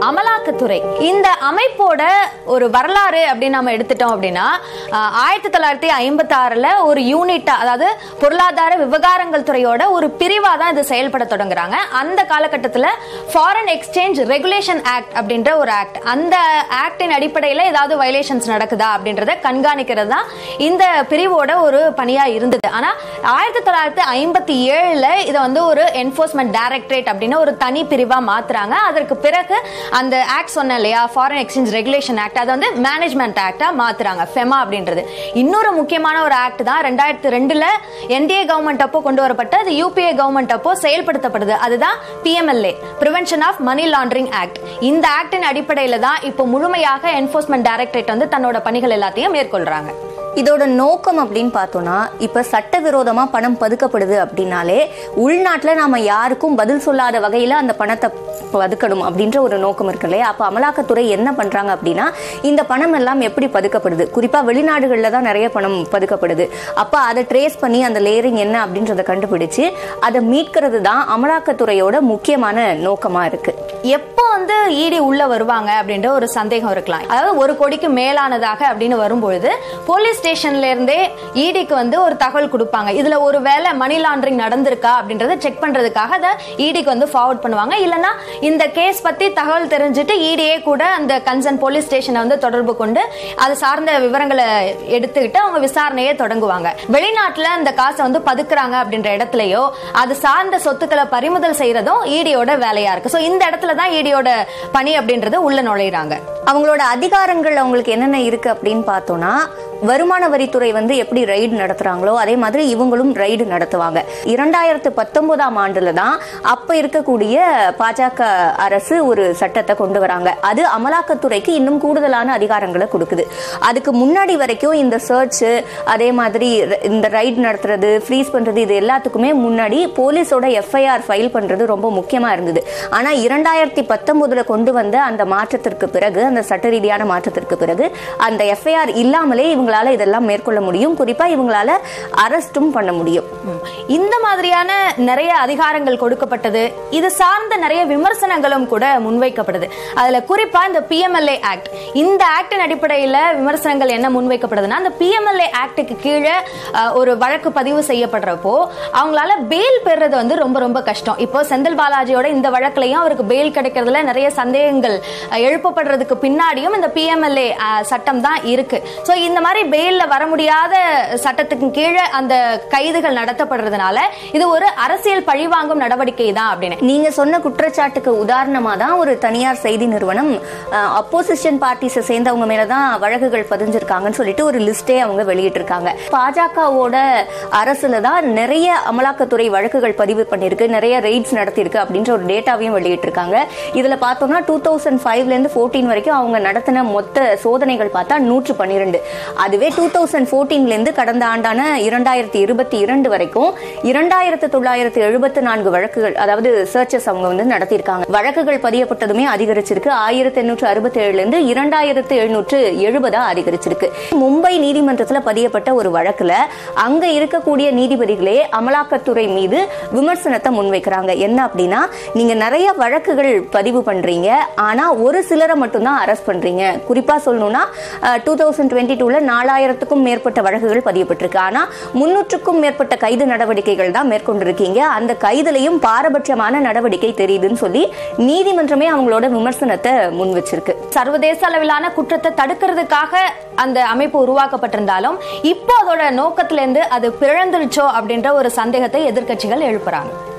அமலாக்கத்துறை இந்த அமைப்போட ஒரு வரலாறு அப்படின்னு நம்ம எடுத்துட்டோம் அப்படின்னா ஆஹ், ஆயிரத்தி தொள்ளாயிரத்தி ஐம்பத்தி ஆறுல ஒரு யூனிட்டா அதாவது பொருளாதார விவகாரங்கள் துறையோட ஒரு பிரிவா தான் இது செயல்பட தொடங்குறாங்க அந்த காலகட்டத்தில் ஃபாரின் எக்ஸ்சேஞ்ச் ரெகுலேஷன் ஆக்ட் அப்படின்ற ஒரு ஆக்ட் அந்த ஆக்டின் அடிப்படையில் ஏதாவது வயலேஷன்ஸ் நடக்குதா அப்படின்றத கண்காணிக்கிறது தான் இந்த பிரிவோட ஒரு பணியா இருந்தது ஆனா ஆயிரத்தி தொள்ளாயிரத்தி ஐம்பத்தி ஏழுல இதை வந்து ஒரு என்போர்ஸ்மெண்ட் டைரக்டரேட் அப்படின்னு ஒரு தனி பிரிவா மாத்துறாங்க அதற்கு பிறகு அந்த ஆக்ட் சொன்ன இல்லையா ஃபாரின் எக்ஸ்சேஞ்ச் ரெகுலேஷன் ஆக்ட் அதை வந்து மேனேஜ்மெண்ட் ஆக்டா மாத்துறாங்க ஃபெமா அப்படின்றது இன்னொரு முக்கியமான ஒரு ஆக்ட் தான் ரெண்டாயிரத்தி ரெண்டுல என்டிஏ கவர்மெண்ட் அப்போ கொண்டு வரப்பட்ட அது யூபிஏ கவர்மெண்ட் அப்போ செயல்படுத்தப்படுது அதுதான் PMLA prevention of money laundering act இந்த ஆக்டின் அடிப்படையில தான் இப்போ முழுமையாக என்போர்ஸ்மெண்ட் டைரக்டரேட் வந்து தன்னோட பணிகள் எல்லாத்தையும் மேற்கொள்றாங்க இதோட நோக்கம் அப்படின்னு பார்த்தோம்னா இப்ப சட்டவிரோதமா பணம் பதுக்கப்படுது அப்படின்னாலே உள்நாட்டுல நாம யாருக்கும் பதில் சொல்லாத வகையில அந்த பணத்தை பதுக்கணும் அப்படின்ற ஒரு நோக்கம் இருக்கு இல்லையா அப்ப அமலாக்கத்துறை என்ன பண்றாங்க அப்படின்னா இந்த பணம் எல்லாம் எப்படி பதுக்கப்படுது குறிப்பா வெளிநாடுகள்ல தான் நிறைய பணம் பதுக்கப்படுது அப்ப அதை ட்ரேஸ் பண்ணி அந்த லேயரிங் என்ன அப்படின்றத கண்டுபிடிச்சு அதை மீட்கிறது தான் அமலாக்கத்துறையோட முக்கியமான நோக்கமா இருக்கு எப்போ வந்து இடி உள்ள வருவாங்க அப்படின்ற ஒரு சந்தேகம் இருக்கலாம் அதாவது ஒரு கோடிக்கு மேலானதாக அப்படின்னு வரும்பொழுது போலீஸ் ஸ்டேஷன்ல இருந்தே இடிக்கு வந்து ஒரு தகவல் கொடுப்பாங்க இதுல ஒரு வேலை மணி லாண்டரிங் நடந்திருக்கா அப்படின்றத செக் பண்றதுக்காக அதை இடிக்கு வந்து ஃபார்வர்ட் பண்ணுவாங்க இல்லனா இந்த கேஸ் பத்தி தகவல் தெரிஞ்சுட்டு இடியே கூட அந்த கன்சர்ன் போலீஸ் ஸ்டேஷனை வந்து தொடர்பு கொண்டு அது சார்ந்த விவரங்களை எடுத்துக்கிட்டு அவங்க விசாரணையை தொடங்குவாங்க வெளிநாட்டுல அந்த காசை வந்து பதுக்குறாங்க அப்படின்ற இடத்துலயோ அது சார்ந்த சொத்துக்களை பறிமுதல் செய்யறதும் இடியோட வேலையா இருக்கு சோ இந்த இடத்துல தான் இடியோட பணி அப்படின்றது உள்ள நுழையிறாங்க அவங்களோட அதிகாரங்கள் அவங்களுக்கு என்னென்ன இருக்கு அப்படின்னு பார்த்தோம்னா வருமான வரித்துறை வந்து எப்படி ரைடு நடத்துறாங்களோ அதே மாதிரி இவங்களும் ரைடு நடத்துவாங்க இரண்டாயிரத்து பத்தொன்பதாம் ஆண்டுல தான் அப்ப இருக்கக்கூடிய பாஜக அரசு ஒரு சட்டத்தை கொண்டு வராங்க அது அமலாக்கத்துறைக்கு இன்னும் கூடுதலான அதிகாரங்களை கொடுக்குது அதுக்கு முன்னாடி வரைக்கும் இந்த சர்ச் அதே மாதிரி ர- இந்த ரைடு நடத்துறது ஃப்ரீஸ் பண்றது இது எல்லாத்துக்குமே முன்னாடி போலீஸோட எஃப்ஐஆர் ஃபைல் பண்றது ரொம்ப முக்கியமா இருந்தது ஆனா இரண்டாயிரத்தி பத்தொன்பதுல கொண்டு வந்த அந்த மாற்றத்திற்கு பிறகு அந்த சட்ட ரீதியான மாற்றத்திற்கு பிறகு அந்த எஃப்ஐஆர் இல்லாமலே இவங்களால இதெல்லாம் மேற்கொள்ள முடியும் குறிப்பா இவங்களால அரெஸ்டும் பண்ண முடியும் ம். இந்த மாதிரியான நிறைய அதிகாரங்கள் கொடுக்கப்பட்டது இது சார்ந்த நிறைய விமர்சனங்களும் கூட முன்வைக்கப்படுது அதுல குறிப்பா இந்த பிஎம்எல்ஏ ஆக்ட் இந்த ஆக்டின் அடிப்படையில விமர்சனங்கள் என்ன முன்வைக்கப்படுதுன்னா அந்த பிஎம்எல்ஏ ஆக்டுக்கு கீழே அஹ், ஒரு வழக்கு பதிவு செய்யப்படுறப்போ அவங்களால பெயில் பெறுறது வந்து ரொம்ப ரொம்ப கஷ்டம் இப்போ செந்தில் பாலாஜியோட இந்த வழக்குலையும் அவருக்கு பெயில் கிடைக்கிறதுல நிறைய சந்தேகங்கள் அஹ், எழுப்பப்படுறதுக்கு பின்னாடியும் இந்த பிஎம்எல்ஏ சட்டம் தான் இருக்கு ஸோ இந்த மாதிரி பெயில்ல வர முடியாத சட்டத்துக்கு கீழே அந்த கைதுகள் நடத்தப்படுறதுனால இது ஒரு அரசியல் பழிவாங்கும் நடவடிக்கை தான் அப்படின்னு நீங்க சொன்ன குற்றச்சாட்டுக்கு உதாரணமா தான் ஒரு தனியார் செய்தி நிறுவனம் அப்போசிஷன் பார்ட்டிஸை சேர்ந்தவங்க மேலதான் வழக்குகள் பதிஞ்சிருக்காங்கன்னு சொல்லிட்டு ஒரு லிஸ்டே அவங்க வெளியிட்டிருக்காங்க பாஜகவோட அரசுல தான் நிறைய அமலாக்கத்துறை வழக்குகள் பதிவு பண்ணிருக்கு நிறைய ரெய்ட்ஸ் நடத்தியிருக்கு அப்படின்ற ஒரு டேட்டாவையும் வெளியிட்டிருக்காங்க இதுல பார்த்தோம்னா டூ தௌசண்ட் ஃபைவ்ல இருந்து ஃபோர்டீன் வரைக்கும் அவங்க நடத்தின மொத்த சோதனைகள் பார்த்தா நூற்று பன்னிரெண்டு அதுவே டூ தௌசண்ட் ஃபோர்டீன்ல இருந்து கடந்த ஆண்டான இரண்டாயிரத்தி இருபத்தி இரண்டு வரைக்கும் இரண்டாயிரத்து தொள்ளாயிரத்து எழுபத்து நான்கு வழக்குகள் அதாவது சர்ச்சஸ் அவங்க வந்து நடத்தியிருக்காங்க வழக்குகள் பதியப்பட்டதுமே அதிகரிச்சிருக்கு ஆயிரத்தி எண்ணூற்று அறுபத்தி ஏழுல இருந்து இரண்டாயிரத்து எழுநூற்று எழுபதா அதிகரிச்சிருக்கு மும்பை நீதிமன்றத்துல பதியப்பட்ட ஒரு வழக்குல அங்க இருக்கக்கூடிய நீதிபதிகளே அமலாக்கத்துறை மீது விமர்சனத்தை முன்வைக்கிறாங்க என்ன அப்படின்னா நீங்க நிறைய வழக்குகள் பதிவு பண்றீங்க ஆனா ஒரு சிலரை மட்டும்தான் அரெஸ்ட் பண்றீங்க குறிப்பா சொல்லணும்னா டூ தௌசண்ட் டுவெண்ட்டி டூல நாலாயிரத்துக்கும் மேற்பட்ட வழக்குகள் பதியப்பட்டிருக்கு ஆனா முன்னூற்றுக்கும் மேற்பட்ட கைது நடவடிக்கைகள் தான் மேற்கொண்டிருக்கீங்க அந்த கைதுலையும் பாரபட்சமான நடவடிக்கை தெரியுதுன்னு சொல்லி நீதிமன்றமே அவங்களோட விமர்சனத்தை முன் வச்சிருக்கு சர்வதேச அளவிலான குற்றத்தை தடுக்கிறதுக்காக அந்த அமைப்பு உருவாக்கப்பட்டிருந்தாலும் இப்போ அதோட நோக்கத்திலிருந்து அது பிறந்துருச்சோ அப்படின்ற ஒரு சந்தேகத்தை எதிர்க்கட்சிகள் எழுப்புறாங்க